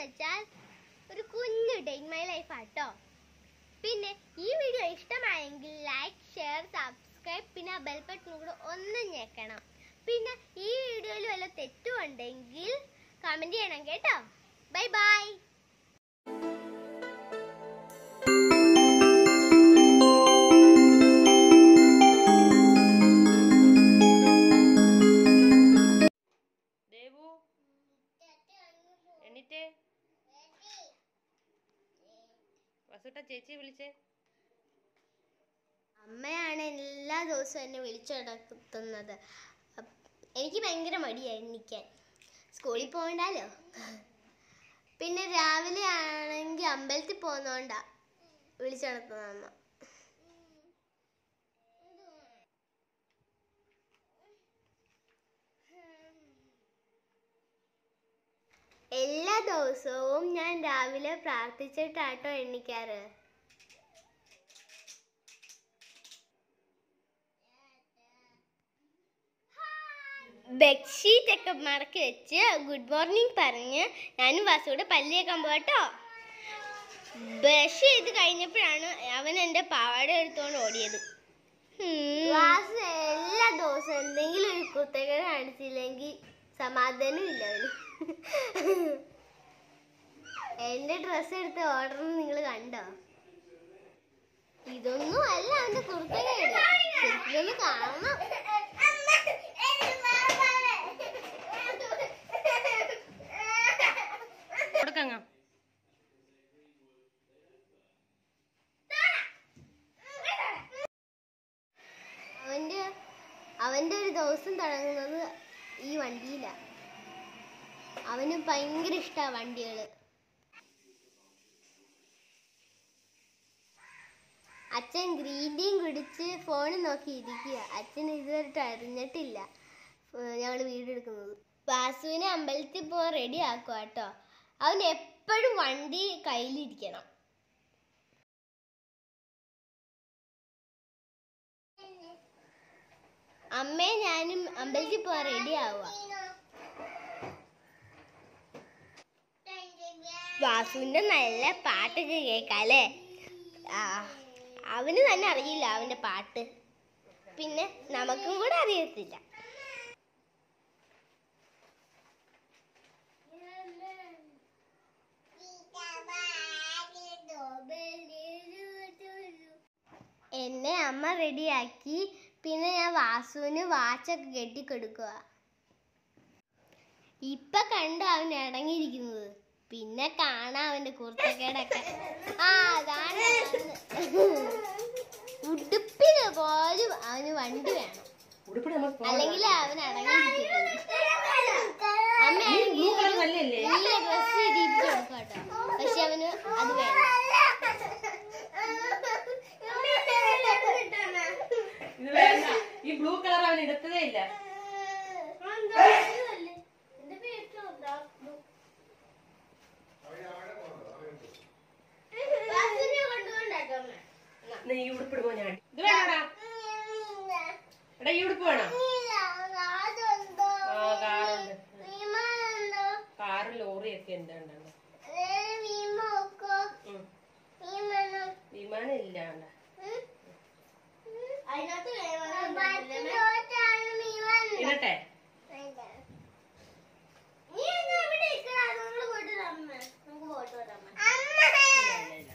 വെച്ചാൽ ഒരു കുഞ്ഞു ഡേ ഇൻ മൈ ലൈഫ് ആട്ടോ പിന്നെ ഈ വീഡിയോ ഇഷ്ടമായെങ്കിൽ ലൈക്ക് ഷെയർ സബ്സ്ക്രൈബ് പിന്നെ ബെൽ ബട്ടൺ കൂടെ ഒന്ന് ഞെക്കണം പിന്നെ ഈ വീഡിയോയിൽ വല്ല തെറ്റുമുണ്ടെങ്കിൽ കമന്റ് ചെയ്യണം കേട്ടോ ബൈ ബൈ ദേവു എണീറ്റേ വസുട്ട ചേച്ചി വിളിച്ചേ അമ്മയാണ് എല്ലാ ദിവസവും എന്നെ വിളിച്ചുടക്കുന്നത് എനിക്ക് ഭയങ്കര മടിയായി എണീക്കാൻ സ്കൂളിൽ പോകണ്ടല്ലോ പിന്നെ രാവിലെ ആണെങ്കിൽ അമ്പലത്തിൽ പോകുന്നോണ്ടാ വിളിച്ചുണർത്തുന്നത് അമ്മ എല്ലാ ദിവസവും ഞാൻ രാവിലെ പ്രാർത്ഥിച്ചിട്ടാട്ടോ എണ്ണിക്കാറ് ബെഡ്ഷീറ്റ് ഒക്കെ മറക്കി വെച്ച് ഗുഡ് മോർണിംഗ് പറഞ്ഞ് ഞാനും വാസുകൂടെ പല്ല് കേൾക്കാൻ പോട്ടോ ബ്രഷ് ചെയ്ത് കഴിഞ്ഞപ്പോഴാണ് അവൻ എൻ്റെ പാവാട എടുത്തുകൊണ്ട് ഓടിയത് വാസു എല്ലാ ദിവസവും എന്തെങ്കിലും ഒരു കുത്തകേട് കാണിച്ചില്ലെങ്കിൽ സമാധാനം ഇല്ല അവന് എൻ്റെ ഡ്രസ്സ് എടുത്ത് ഓർഡർ നിങ്ങൾ കണ്ടോ ഇതൊന്നും അല്ല അവന്റെ കുർത്തകേട് ശരിക്കും കാണണം കൊടുക്കങ്ങ അവന്റെ അവന്റെ ഒരു ദിവസം തുടങ്ങുന്നത് ഈ വണ്ടിയിലാണ് അവന് ഭയങ്കര ഇഷ്ടമാണ് വണ്ടികള് അച്ഛൻ ഗ്രീൻ ടീയും കുടിച്ച് ഫോൺ നോക്കി ഇരിക്കുക അച്ഛൻ ഇതുവരെ അറിഞ്ഞിട്ടില്ല ഞങ്ങൾ വീടെടുക്കുന്നത് വാസുവിനെ അമ്പലത്തിൽ പോകാൻ റെഡി ആക്കുക കേട്ടോ അവൻ എപ്പോഴും വണ്ടി കയ്യിലിരിക്കണം അമ്മയെ ഞാനും അമ്പലത്തിൽ പോകാൻ റെഡി ആവുക വാസുവിന്റെ നല്ല പാട്ടൊക്കെ കേൾക്കാല്ലേ ആ അവന് തന്നെ അറിയില്ല അവന്റെ പാട്ട് പിന്നെ നമുക്കും കൂടെ അറിയത്തില്ല എന്നെ അമ്മ റെഡിയാക്കി പിന്നെ ഞാൻ വാസുവിന് വാച്ചൊക്കെ കെട്ടിക്കൊടുക്കുക ഇപ്പൊ കണ്ടു അവൻ ഇടങ്ങിയിരിക്കുന്നത് പിന്നെ കാണാം അവന്റെ കുർത്തക്കേടൊക്കെ ആ അതാണ് ഉടുപ്പിന് പോലും അവന് വണ്ടി വേണം ഉടുപ്പിട്ട് നമുക്ക് അല്ലെങ്കിൽ അവൻ അടങ്ങിയിരിക്കുന്നത് അമ്മയാണെങ്കിൽ കളർ നല്ലല്ലേ നീല ഡ്രസ് ഇടിപ്പിച്ച് കൊടുക്കും കേട്ടോ പക്ഷെ അവന് അത് വേണം ഇത് വേണ്ട ഈ ബ്ലൂ കളർ അവൻ എടുത്തതേ ഇല്ല എന്നാ ഈ ഉടുപ്പിട് പോ ഞാൻ ഇത് വേണോടാ എടാ ഈ ഉടുപ്പ് വേണോ ആ കാറുണ്ട് കാറും ലോറിയും ഒക്കെ ഉണ്ട് ഉണ്ട്, ഉണ്ട്. ഉം. വിമാനം ഇല്ല ഉണ്ട്. ഇടട്ടെ നീ എന്നാ ഇവിടെ ഇരിക്കടാ നമ്മള് പോയിട്ട് അമ്മ നമുക്ക് പോയിട്ട് വരാം ഇല്ല, ഇല്ല, ഇല്ല.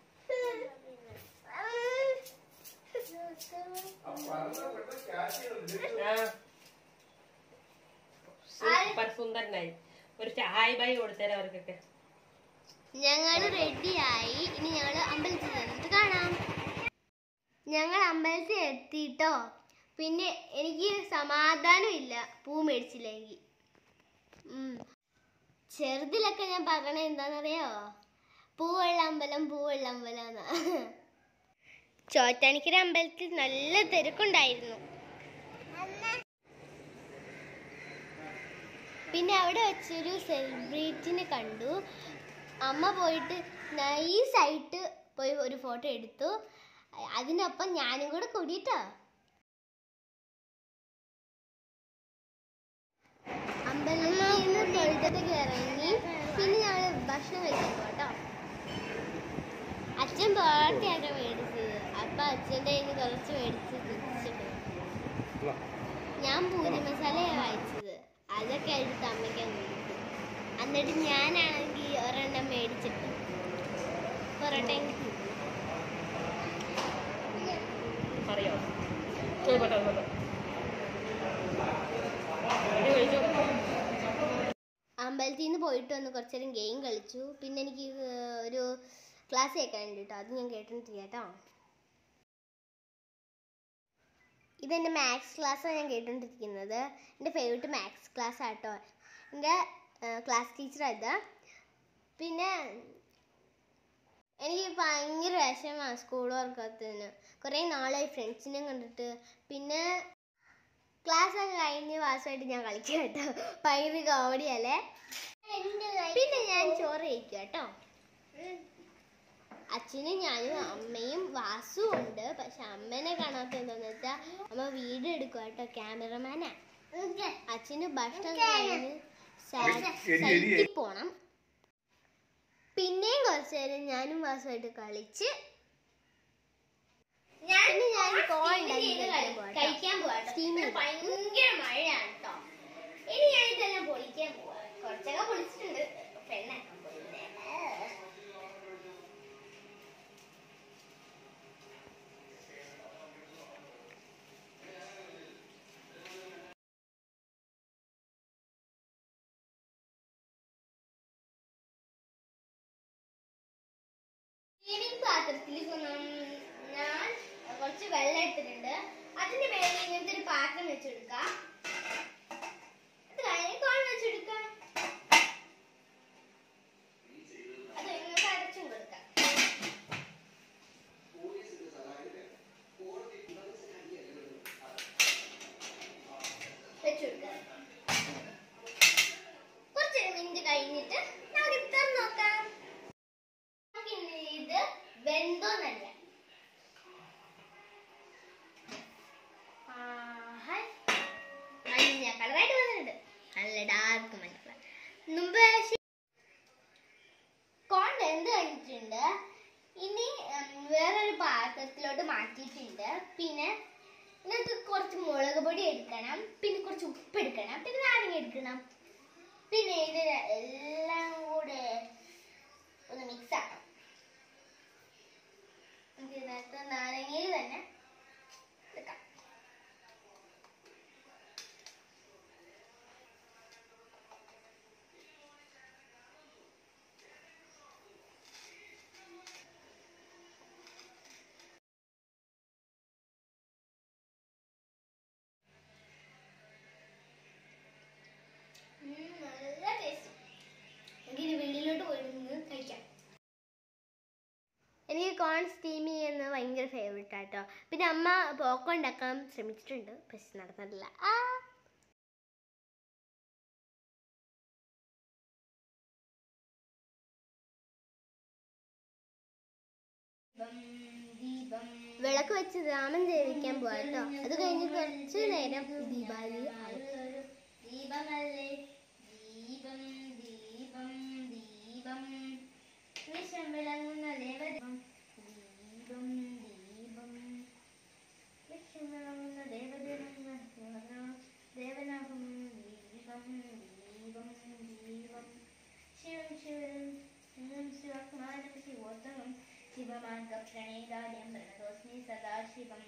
ആ സൂപ്പർ സുന്ദരനായി ഒരു ചായ് ബൈ കൊടുത്തേരാ അവർക്കൊക്കെ ഞങ്ങൾ റെഡിയായി ഇനി ഞങ്ങൾ അമ്പലത്തിൽ ചെന്നിട്ട് കാണാം ഞങ്ങൾ അമ്പലത്തിൽ എത്തിയിട്ടോ പിന്നെ എനിക്ക് സമാധാനമില്ല പൂ മേടിച്ചില്ലെങ്കിൽ ഉം. ചെറുതിലൊക്കെ ഞാൻ പറയണത് എന്താണെന്നറിയോ പൂവുള്ള അമ്പലം പൂവുള്ള അമ്പലം എന്നാ ചോറ്റാനിക്കര അമ്പലത്തിൽ നല്ല തിരക്കുണ്ടായിരുന്നു പിന്നെ അവിടെ വെച്ചൊരു സെലിബ്രിറ്റിനെ കണ്ടു അമ്മ പോയിട്ട് നൈസായിട്ട് പോയി ഒരു ഫോട്ടോ എടുത്തു അതിനൊപ്പം ഞാനും കൂടെ കൂടിയിട്ടോ അമ്പലത്തിൽ നിന്ന് തൊഴുത്തൊക്കെ ഇറങ്ങി പിന്നെ ഞങ്ങൾ ഭക്ഷണം കഴിക്കാൻ പോട്ടോ അച്ഛൻ പാർട്ടിയാണ് മേടിച്ചത് അപ്പൊ അച്ഛൻ്റെ കയ്യിൽ നിന്ന് കുറച്ച് മേടിച്ച് തിരിച്ചിട്ട് ഞാൻ പൂരി മസാലയാണ് വായിച്ചത് അതൊക്കെ എടുത്ത് അമ്മയ്ക്ക് അങ്ങ് കൊടുത്തു എന്നിട്ട് ഞാനാണെങ്കിൽ ഒരെണ്ണം മേടിച്ചിട്ട് പൊറോട്ട അറിയോ പോയി പോട്ടെ വന്നോട്ടെ. എടി കഴിച്ചോ അമ്പലത്തിൽ നിന്ന് പോയിട്ട് വന്ന് കുറച്ച് നേരം ഗെയിം കളിച്ചു പിന്നെ എനിക്ക് ഏർ ഒരു ക്ലാസ് കേൾക്കാനുണ്ട് കേട്ടോ അത് ഞാൻ കേട്ടിട്ടില്ല കേട്ടോ ഇതെൻ്റെ മാത്സ് ക്ലാസ്സാണ് ഞാൻ കേട്ടുകൊണ്ടിരിക്കുന്നത് എൻ്റെ ഫേവറേറ്റ് മാത്സ് ക്ലാസ് ആട്ടോ എൻ്റെ ക്ലാസ് ടീച്ചർ ഇത് പിന്നെ എനിക്ക് ഭയങ്കര വിഷമമാണ് സ്കൂൾ വർക്കത്തിന് കുറേ നാളായി ഫ്രണ്ട്സിനെയും കണ്ടിട്ട് പിന്നെ ക്ലാസ് ഒക്കെ കഴിഞ്ഞ് വാസമായിട്ട് ഞാൻ കളിക്കും കേട്ടോ ഭയങ്കര കോമഡി അല്ലേ പിന്നെ ഞാൻ ചോറ് കഴിക്കും കേട്ടോ അച്ഛനും ഞാനും അമ്മയും വാസും ഉണ്ട് പക്ഷെ അമ്മേനെ കാണാത്ത എന്താന്ന് വെച്ചാൽ അമ്മ വീഡിയോ എടുക്കുക കേട്ടോ ക്യാമറമാനാ അച്ഛന് ഭക്ഷണം കഴിഞ്ഞ് സൈറ്റിൽ പോണം പിന്നെയും കുറച്ച് നേരം ഞാനും വാസുമായിട്ട് കളിച്ച് പിന്നെ ഞാൻ കോൺ കഴിക്കാൻ പോവാട്ടോ ഭയങ്കര മഴയാണ് കേട്ടോ ഇനി ഞാൻ ഇതെല്ലാം പൊളിക്കാൻ പോവാ കുറച്ചൊക്കെ പൊളിച്ചിട്ടുണ്ട് പെണ്ണാക്കാൻ പോയില്ലേ സ്റ്റീലിംഗ് പാത്രത്തിൽ ഞാൻ കുറച്ച് വെള്ളം എടുത്തിട്ടുണ്ട് അതിന്റെ മേലെ ഇങ്ങനത്തെ ഒരു പാത്രം വെച്ചെടുക്കാം അത് കഴിഞ്ഞ് കോൺ വെച്ചെടുക്കാം അത് ഇങ്ങോട്ട് അടച്ചും കൊടുക്കാം വെച്ചുകൊടുക്കാം കുറച്ച് മിനിറ്റ് കഴിഞ്ഞിട്ട് നമുക്ക് ഇത്ര നോക്കാം നമുക്കിനി ഇത് വെന്തോന്നല്ല ആഹാ. മഞ്ഞ കളറായിട്ട് വന്നിട്ടുണ്ട് നല്ല ഡാർക്ക് മഞ്ഞ കളർ മുമ്പ് കോൺ വെന്ത് കഴിഞ്ഞിട്ടുണ്ട് ഇനി ഉം, വേറൊരു പാത്രത്തിലോട്ട് മാറ്റിയിട്ടുണ്ട് പിന്നെ ഇതിനകത്ത് കുറച്ച് മുളക് പൊടി എടുക്കണം പിന്നെ കുറച്ച് ഉപ്പ് എടുക്കണം പിന്നെ നാരങ്ങ എടുക്കണം പിന്നെ ഇത് എല്ലാം കൂടെ ഒന്ന് മിക്സ് ആക്കണം നമുക്ക് ഇതിനകത്ത് നാരങ്ങയിൽ തന്നെ എടുക്കാം ഉം, നല്ല ടേസ്റ്റ് എനിക്കിനി വെളിയിലോട്ട് പോയിരുന്ന് കഴിക്കാം എനിക്ക് കോൺ സ്റ്റീം ചെയ്യുന്നത് ഭയങ്കര ഫേവറേറ്റ് ആട്ടോ പിന്നെ അമ്മ പോക്ക ഉണ്ടാക്കാൻ ശ്രമിച്ചിട്ടുണ്ട് പക്ഷെ നടന്നിട്ടില്ല ആ വിളക്ക് വെച്ച് രാമൻ ജയിക്കാൻ പോവാ കേട്ടോ അത് കഴിഞ്ഞ് കുറച്ച് നേരം ദീപാവലി ആവും ദീപമല്ലേ ദീപം ദീപം ദീപം വിഷം വിളങ്ങുന്ന ദേവദീപം ദീപം ദീപം വിഷം വിളങ്ങുന്ന ദേവദീപം ദേവനാകും ദീപം ദീപം ദീപം ശിവം ശിവം ശിവം ശിവകുമാരം ശിവോത്തമം ശിവമാർഗപ്രണേതാര്യം പ്രണതോസ്മി സദാശിവം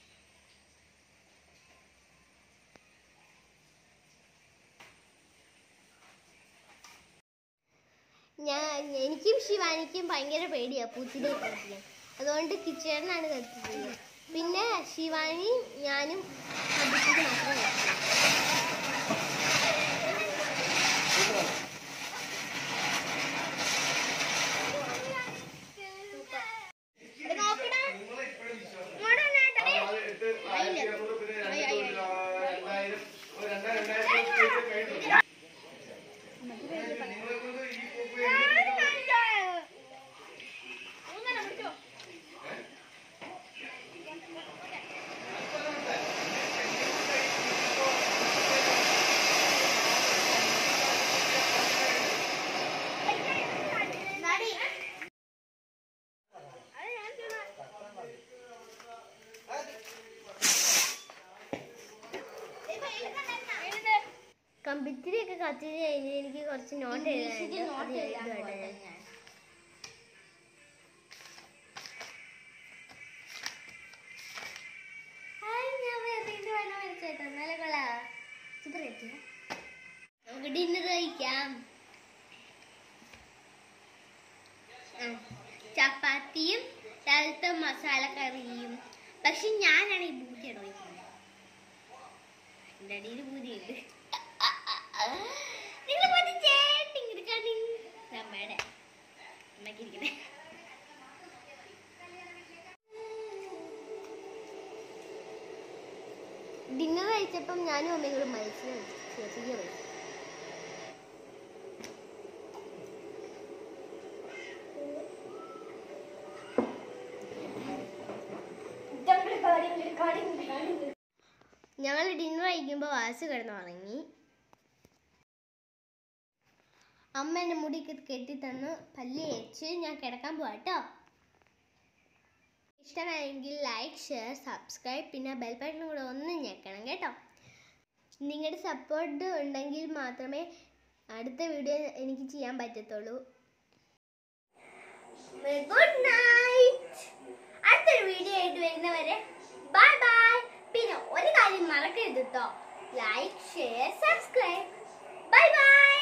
ഞാൻ എനിക്കും ശിവാനിക്കും ഭയങ്കര പേടിയാണ് പൂത്തിരി കത്തിക്കാൻ അതുകൊണ്ട് കിച്ചണിലാണ് കത്തിച്ചത് പിന്നെ ശിവാനി ഞാനും കത്തിച്ചത് മാത്രമേ കത്തിച്ചുള്ളൂ. ഇത് നോക്കടാ. ഇങ്ങോട്ട് വന്നേട്ടെ. ആയില്ല. ആയി, ആയി, ആയി. ഇങ്ങനെ പിടിച്ചോ. കമ്പിത്തിരിയൊക്കെ കത്തിച്ച് കഴിഞ്ഞ് എനിക്ക് കുറച്ച് നോട്ട് എഴുതാനുണ്ട് അത് എഴുതുവാട്ടെ ഞാൻ. ഹായ്, ഞാൻ വേറെയിട്ട് വേണം വരച്ചേട്ടോ. എന്നാലേ കൊള്ളാവോ? super ആയിട്ടില്ല? നമുക്ക് ഡിന്നർ കഴിക്കാം ആ, ചപ്പാത്തിയും രാവിലത്തെ മസാല കറിയും പക്ഷെ ഞാനാണ് ഈ ബൂതിയാണ് വയ്ക്കുന്നത് എൻ്റെ അടിയിൽ ബൂതിയുണ്ട് നിങ്ങൾ മതി ചേട്ടി ഇങ്ങനെ നമ്മയുടെ അമ്മക്കിരിക്കണേ ഡിന്നർ കഴിച്ചപ്പം ഞാനും അമ്മയും കൂടെ മത്സ്യം ചെറിയ മത്സ്യം ഞങ്ങൾ ഡിന്നർ കഴിക്കുമ്പോൾ വാസ് കിടന്ന് ഉറങ്ങി അമ്മ എൻ്റെ മുടി കെട്ടി തന്ന് പല്ലി വെച്ച് ഞാൻ കിടക്കാൻ പോവാട്ടോ ഇഷ്ടമായെങ്കിൽ ലൈക്ക് ഷെയർ സബ്സ്ക്രൈബ് പിന്നെ ബെൽ ബട്ടൺ കൂടെ ഒന്ന് ഞെക്കണം കേട്ടോ നിങ്ങളുടെ സപ്പോർട്ട് ഉണ്ടെങ്കിൽ മാത്രമേ അടുത്ത വീഡിയോ എനിക്ക് ചെയ്യാൻ പറ്റത്തുള്ളൂ ഗുഡ് നൈറ്റ് അടുത്തൊരു വീഡിയോ ആയിട്ട് വരുന്നവരെ ബൈ ബൈ പിന്നെ ഒരു കാര്യം മറക്കരുത് കേട്ടോ like share subscribe bye by